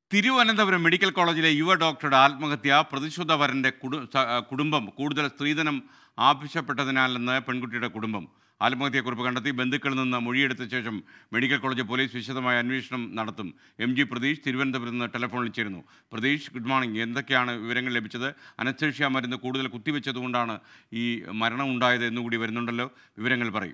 Thiruvananthapuram medical കോളേജിലെ യുവ ഡോക്ടറുടെ ആത്മഹത്യ പ്രതിശുദ്ധവരൻ്റെ കുടു സ- കുടുംബം കൂടുതൽ സ്ത്രീധനം ആവശ്യപ്പെട്ടതിനാലെന്ന് പെൺകുട്ടിയുടെ കുടുംബം ആത്മഹത്യക്കുറിപ്പ് കണ്ടെത്തി ബന്ധുക്കളിൽ നിന്ന് മൊഴിയെടുത്ത ശേഷം മെഡിക്കൽ കോളേജ് പോലീസ് വിശദമായ അന്വേഷണം നടത്തും എം ജി പ്രതീഷ് തിരുവനന്തപുരത്ത് നിന്ന് ടെലിഫോണിൽ ചേരുന്നു പ്രതീഷ് ഗുഡ് മോർണിംഗ് എന്തൊക്കെയാണ് വിവരങ്ങൾ ലഭിച്ചത് അനസ്തേഷ്യ മരുന്ന് കൂടുതൽ കുത്തിവെച്ചതുകൊണ്ടാണ് ഈ മരണം ഉണ്ടായത് എന്നുകൂടി വരുന്നുണ്ടല്ലോ വിവരങ്ങൾ പറയൂ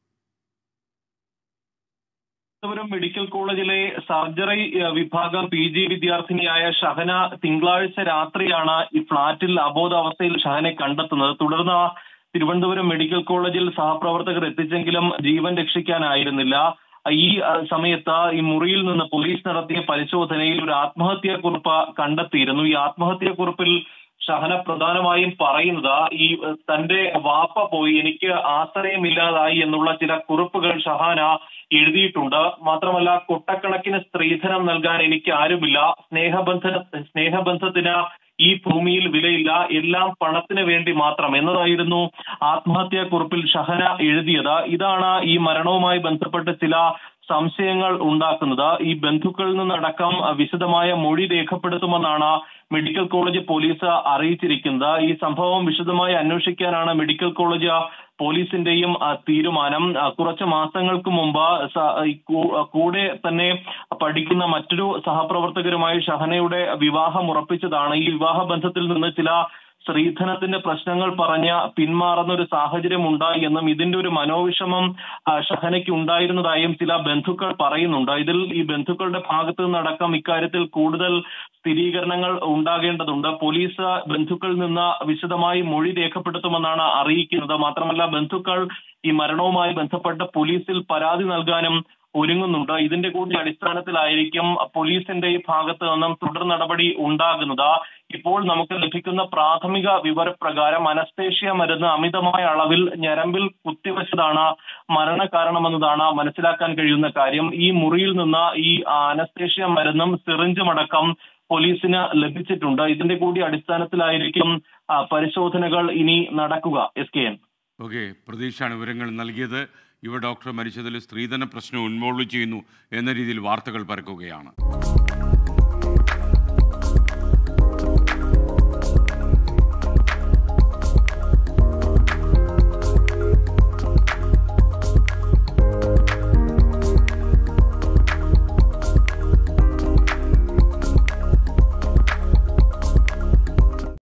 തിരുവനന്തപുരം മെഡിക്കൽ കോളേജിലെ സർജറി ഏഹ്, വിഭാഗം പി ജി വിദ്യാർത്ഥിനിയായ ഷഹന തിങ്കളാഴ്ച രാത്രിയാണ് ഈ ഫ്ളാറ്റിൽ അബോധാവസ്ഥയിൽ ഷഹനെ കണ്ടെത്തുന്നത് തുടർന്ന് തിരുവനന്തപുരം മെഡിക്കൽ കോളേജിൽ സഹപ്രവർത്തകർ എത്തിച്ചെങ്കിലും ജീവൻ രക്ഷിക്കാനായിരുന്നില്ല ഈ അഹ്, സമയത്ത് ഈ മുറിയിൽ നിന്ന് പോലീസ് നടത്തിയ പരിശോധനയിൽ ഒരു ആത്മഹത്യാക്കുറിപ്പ് കണ്ടെത്തിയിരുന്നു ഈ ആത്മഹത്യാക്കുറിപ്പിൽ ഷഹന പ്രധാനമായും പറയുന്നത് ഈ ഏഹ്, തന്റെ വാപ്പ പോയി എനിക്ക് ആശ്രയമില്ലാതായി എന്നുള്ള ചില കുറിപ്പുകൾ ഷഹാന എഴുതിയിട്ടുണ്ട് മാത്രമല്ല കൊട്ടക്കണക്കിന് സ്ത്രീധനം നൽകാൻ എനിക്ക് ആരുമില്ല സ്നേഹബന്ധ സ്നേഹബന്ധത്തിന് ഈ ഭൂമിയിൽ വിലയില്ല എല്ലാം പണത്തിന് വേണ്ടി മാത്രം എന്നതായിരുന്നു ആത്മഹത്യാക്കുറിപ്പിൽ ഷഹന എഴുതിയത് ഇതാണ് ഈ മരണവുമായി ബന്ധപ്പെട്ട് ചില സംശയങ്ങൾ ഉണ്ടാക്കുന്നത് ഈ ബന്ധുക്കളിൽ നിന്നടക്കം വിശദമായ മൊഴി രേഖപ്പെടുത്തുമെന്നാണ് മെഡിക്കൽ കോളേജ് പോലീസ് അറിയിച്ചിരിക്കുന്നത് ഈ സംഭവം വിശദമായി അന്വേഷിക്കാനാണ് മെഡിക്കൽ കോളേജ് പോലീസിന്റെയും ആ, തീരുമാനം ആ, കുറച്ച് മാസങ്ങൾക്ക് മുമ്പ് സ- ഈ കൂ- കൂടെ തന്നെ പഠിക്കുന്ന മറ്റൊരു സഹപ്രവർത്തകരുമായി ഷഹനയുടെ വിവാഹം ഉറപ്പിച്ചതാണ് ഈ വിവാഹ ബന്ധത്തിൽ നിന്ന് ചില സ്ത്രീധനത്തിന്റെ പ്രശ്നങ്ങൾ പറഞ്ഞ് പിന്മാറുന്ന ഒരു സാഹചര്യം ഉണ്ടായി എന്നും ഇതിന്റെ ഒരു മനോവിഷമം ആ, ഷഹനയ്ക്ക് ഉണ്ടായിരുന്നതായും ചില ബന്ധുക്കൾ പറയുന്നുണ്ട് ഇതിൽ ഈ ബന്ധുക്കളുടെ ഭാഗത്തു നിന്നടക്കം ഇക്കാര്യത്തിൽ കൂടുതൽ സ്ഥിരീകരണങ്ങൾ ഉണ്ടാകേണ്ടതുണ്ട് പോലീസ് ബന്ധുക്കളിൽ നിന്ന് വിശദമായി മൊഴി രേഖപ്പെടുത്തുമെന്നാണ് അറിയിക്കുന്നത് മാത്രമല്ല ബന്ധുക്കൾ ഈ മരണവുമായി ബന്ധപ്പെട്ട് പോലീസിൽ പരാതി നൽകാനും ഒരുങ്ങുന്നുണ്ട് ഇതിന്റെ കൂടി അടിസ്ഥാനത്തിലായിരിക്കും പോലീസിന്റെ ഈ ഭാഗത്ത് നിന്നും തുടർ നടപടി ഉണ്ടാകുന്നത് ഇപ്പോൾ നമുക്ക് ലഭിക്കുന്ന പ്രാഥമിക വിവരപ്രകാരം അനസ്തേഷ്യ മരുന്ന് അമിതമായ അളവിൽ ഞരമ്പിൽ കുത്തിവെച്ചതാണ് മരണകാരണമെന്നതാണ് മനസ്സിലാക്കാൻ കഴിയുന്ന കാര്യം ഈ മുറിയിൽ നിന്ന് ഈ അനസ്തേഷ്യ മരുന്നും സിറിഞ്ചും അടക്കം പോലീസിന് ലഭിച്ചിട്ടുണ്ട് ഇതിന്റെ കൂടി അടിസ്ഥാനത്തിലായിരിക്കും ആ, പരിശോധനകൾ ഇനി നടക്കുക എസ് കെ എൻ ഓക്കെ പ്രതീക്ഷാണ് വിവരങ്ങൾ നൽകിയത് യുവ ഡോക്ടർ മരിച്ചതിൽ സ്ത്രീധന പ്രശ്നം ഇൻവോൾവ് ചെയ്യുന്നു എന്ന രീതിയിൽ വാർത്തകൾ പരക്കുകയാണ്